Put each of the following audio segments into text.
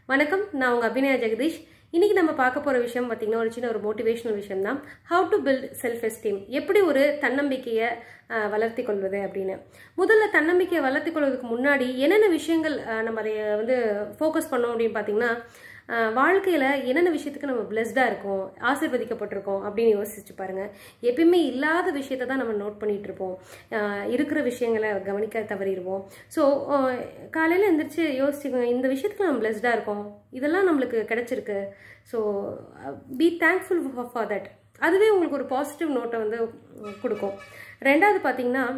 வணக்கம் நான் உங்கள் அபிநயா ஜெகதீஷ் இன்னைக்கு நம்ம பார்க்க போகிற விஷயம் பார்த்தீங்கன்னா ஒரு சின்ன ஒரு மோட்டிவேஷனல் விஷயம் தான் how to build self esteem எப்படி ஒரு தன்னம்பிக்கையை அஹ், வளர்த்தி கொள்வது அப்படின்னு முதல்ல தன்னம்பிக்கையை வளர்த்தி கொள்வதற்கு முன்னாடி என்னென்ன விஷயங்கள் அஹ், நம்ம அதை வந்து ஃபோக்கஸ் பண்ணோம் அப்படின்னு பார்த்தீங்கன்னா அஹ், வாழ்க்கையில என்னென்ன விஷயத்துக்கு நம்ம பிளெஸ்டாக இருக்கோம் ஆசீர்வதிக்கப்பட்டிருக்கோம் அப்படின்னு யோசிச்சு பாருங்க எப்பயுமே இல்லாத விஷயத்தை தான் நம்ம நோட் பண்ணிட்டு இருப்போம் அஹ், இருக்கிற விஷயங்களை கவனிக்க தவறிடுவோம் ஸோ காலையில் எந்திரிச்சு யோசிச்சுக்கோங்க இந்த விஷயத்துக்கு நம்ம பிளெஸ்டாக இருக்கோம் இதெல்லாம் நம்மளுக்கு கிடைச்சிருக்கு so be thankful for that அதுவே உங்களுக்கு ஒரு பாசிட்டிவ் நோட்டை வந்து உம், கொடுக்கும் ரெண்டாவது பார்த்தீங்கன்னா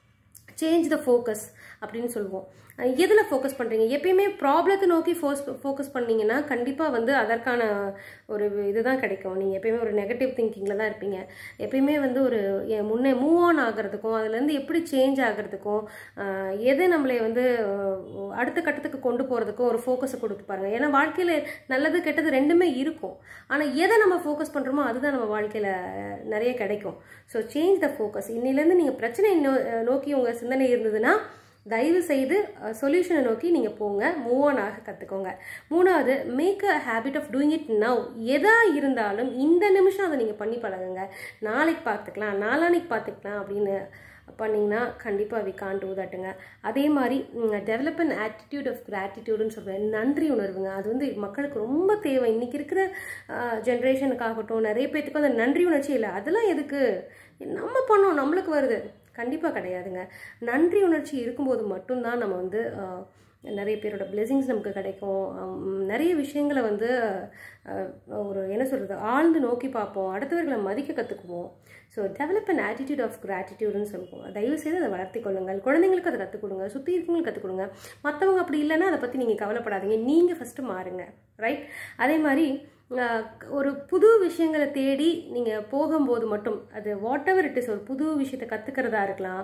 சேஞ்ச் த ஃபோக்கஸ் அப்படின்னு சொல்லுவோம் அஹ் எதுல ஃபோக்கஸ் பண்றீங்க எப்பயுமே ப்ராப்ளத்தை நோக்கி ஃபோஸ் ஃபோக்கஸ் பண்ணீங்கன்னா கண்டிப்பா வந்து அதற்கான ஒரு இதுதான் கிடைக்கும் நீங்க எப்பயுமே ஒரு நெகட்டிவ் திங்கிங்ல தான் இருப்பீங்க எப்பயுமே வந்து ஒரு எ- முன்னே மூவ் ஆன் ஆகிறதுக்கும் அதுல இருந்து எப்படி சேஞ்ச் ஆகிறதுக்கும் அஹ் எது நம்மளை வந்து அஹ், அடுத்த கட்டத்துக்கு கொண்டு போறதுக்கும் ஒரு ஃபோக்கஸை கொடுத்து பாருங்க ஏன்னா வாழ்க்கையில நல்லது கெட்டது ரெண்டுமே இருக்கும் ஆனா எதை நம்ம ஃபோக்கஸ் பண்றோமோ அதுதான் நம்ம வாழ்க்கையில அஹ், நிறைய கிடைக்கும் ஸோ சேஞ்ச் த ஃபோக்கஸ் இன்னிலேருந்து நீங்க பிரச்சனை நோ- அஹ் நோக்கி உங்க சிந்தனை இருந்ததுன்னா தயவு செய்து சொல்யூஷனை நோக்கி நீங்க போங்க மூவ் ஆன் ஆக கத்துக்கோங்க மூணாவது make a habit of doing it now எதா இருந்தாலும் இந்த நிமிஷம் அதை நீங்க பண்ணி பழகுங்க நாளைக்கு பார்த்துக்கலாம் நாளானைக்கு பார்த்துக்கலாம் அப்படின்னு பண்ணீங்கன்னா கண்டிப்பாக வி கான் டூ தட்டுங்க அதே மாதிரி டெவலப் அன் ஆட்டிடியூட் ஆஃப் கிராட்டிடியூடுன்னு சொல்கிறேன் நன்றி உணர்வுங்க அது வந்து மக்களுக்கு ரொம்ப தேவை இன்னைக்கு இருக்கிற ஜென்ரேஷனுக்காகட்டும் நிறைய பேத்துக்கு அந்த நன்றி உணர்ச்சி இல்லை அதெல்லாம் எதுக்கு நம்ம பண்ணோம் நம்மளுக்கு வருது கண்டிப்பாக கிடையாதுங்க நன்றி உணர்ச்சி இருக்கும்போது மட்டும்தான் நம்ம வந்து ஆஹ், நிறைய பேரோட பிளெஸிங்ஸ் நமக்கு கிடைக்கும் ஹம், நிறைய விஷயங்களை வந்து அஹ், ஒரு என்ன சொல்கிறது ஆழ்ந்து நோக்கி பார்ப்போம் அடுத்தவர்களை மதிக்க கற்றுக்குவோம் so develop an attitude of கிராட்டிடியூடுன்னு சொல்லுவோம் தயவு செய்து அதை வளர்த்தி கொள்ளுங்கள் குழந்தைங்களுக்கு அதை கற்றுக் கொடுங்க சுற்றி இருக்கவங்களுக்கு கற்றுக் கொடுங்க மற்றவங்க அப்படி இல்லைன்னா அதை பற்றி நீங்கள் கவலைப்படாதீங்க நீங்கள் ஃபஸ்ட்டு மாறுங்க ரைட் அதே மாதிரி அஹ், ஒரு புது விஷயங்களை தேடி நீங்கள் போகும்போது மட்டும் அது வாட் எவர் இட் இஸ் ஒரு புது விஷயத்தை கற்றுக்கிறதா இருக்கலாம்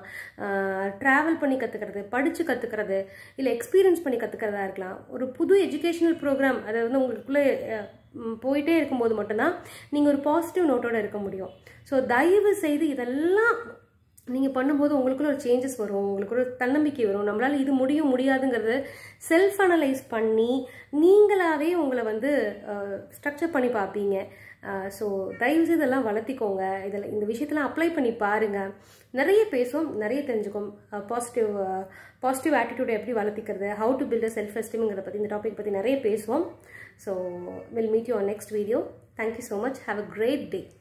ட்ராவல் பண்ணி கற்றுக்கிறது படித்து கற்றுக்கிறது இல்லை எக்ஸ்பீரியன்ஸ் பண்ணி கற்றுக்கிறதா இருக்கலாம் ஒரு புது எஜுகேஷனல் ப்ரோக்ராம் அதை வந்து உங்களுக்குள்ளே அஹ், ம், போயிட்டே இருக்கும்போது மட்டும்தான் நீங்கள் ஒரு பாசிட்டிவ் நோட்டோட இருக்க முடியும் ஸோ தயவு செய்து இதெல்லாம் நீங்கள் பண்ணும்போது உங்களுக்குள்ள ஒரு சேஞ்சஸ் வரும் உங்களுக்கு ஒரு தன்னம்பிக்கை வரும் நம்மளால இது முடியும் முடியாதுங்கிறது செல்ஃப் அனலைஸ் பண்ணி நீங்களாவே உங்களை வந்து ஸ்ட்ரக்சர் பண்ணி பார்ப்பீங்க ஸோ தயவுசெய்து இதெல்லாம் வளர்த்திக்கோங்க இதில் இந்த விஷயத்தெல்லாம் அப்ளை பண்ணி பாருங்க நிறைய பேசுவோம் நிறைய தெரிஞ்சுக்கும் பாசிட்டிவ் பாசிட்டிவ் ஆட்டிடியூட் எப்படி வளர்த்திக்கிறது ஹவு டு பில்ட் செல்ஃப் எஸ்டிம்ங்கிறத பற்றி இந்த டாபிக் பற்றி நிறைய பேசுவோம் so will meet you on next video thank you so much have a great day